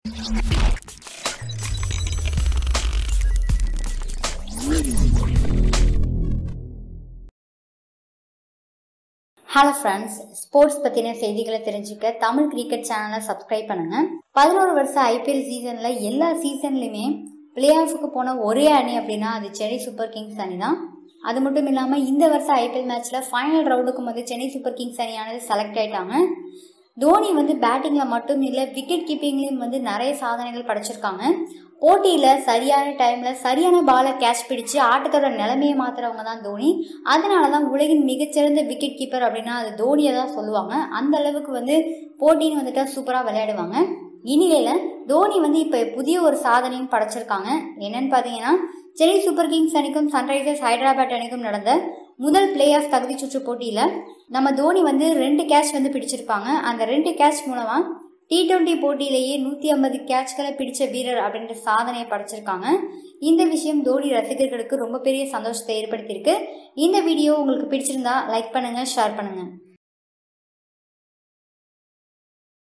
hello friends sports பற்றின செய்திகளை தெரிஞ்சுக்க தமிழ் கிரிக்கெட் சேனலை சப்ஸ்கிரைப் பண்ணுங்க பதினோரு வருஷம் ஐபிஎல் சீசனில் எல்லா சீசன்லையுமே பிளே ஆஃபுக்கு போன ஒரே அணி அப்படின்னா அது சென்னை சூப்பர் கிங்ஸ் அணி தான் அது மட்டும் இல்லாமல் இந்த வருஷம் ஐபிஎல் மேட்ச்சில் ஃபைனல் ரவுண்டுக்கும் வந்து சென்னை சூப்பர் கிங்ஸ் அணியானது செலக்ட் ஆயிட்டாங்க தோனி வந்து பேட்டிங்கில் மட்டும் இல்லை விக்கெட் கீப்பிங்லேயும் வந்து நிறைய சாதனைகள் படைச்சிருக்காங்க போட்டியில் சரியான டைமில் சரியான பாலை கேட்ச் பிடிச்சு ஆட்டத்தோட நிலைமையை மாத்துறவங்க தான் தோனி அதனால தான் உலகின் மிகச்சிறந்த விக்கெட் கீப்பர் அப்படின்னா அது தோனியை தான் சொல்லுவாங்க அந்த அளவுக்கு வந்து போட்டின்னு வந்துட்டா சூப்பராக விளையாடுவாங்க இந்நிலையில் தோனி வந்து இப்போ புதிய ஒரு சாதனையும் படைச்சிருக்காங்க என்னன்னு பார்த்தீங்கன்னா சென்னை சூப்பர் கிங்ஸ் அணிக்கும் சன்ரைசர்ஸ் ஹைதராபாத் அணிக்கும் நடந்த முதல் பிளே ஆஃப் தகுதி சுற்று போட்டியில் நம்ம தோனி வந்து ரெண்டு கேட்ச் வந்து பிடிச்சிருப்பாங்க அந்த ரெண்டு கேட்ச் மூலமாக டி டுவெண்ட்டி போட்டியிலேயே நூற்றி ஐம்பது கேட்ச்களை பிடிச்ச வீரர் அப்படின்ற சாதனையை படைச்சிருக்காங்க இந்த விஷயம் தோனி ரசிகர்களுக்கு ரொம்ப பெரிய சந்தோஷத்தை ஏற்படுத்தியிருக்கு இந்த வீடியோ உங்களுக்கு பிடிச்சிருந்தா லைக் பண்ணுங்கள் ஷேர் பண்ணுங்கள்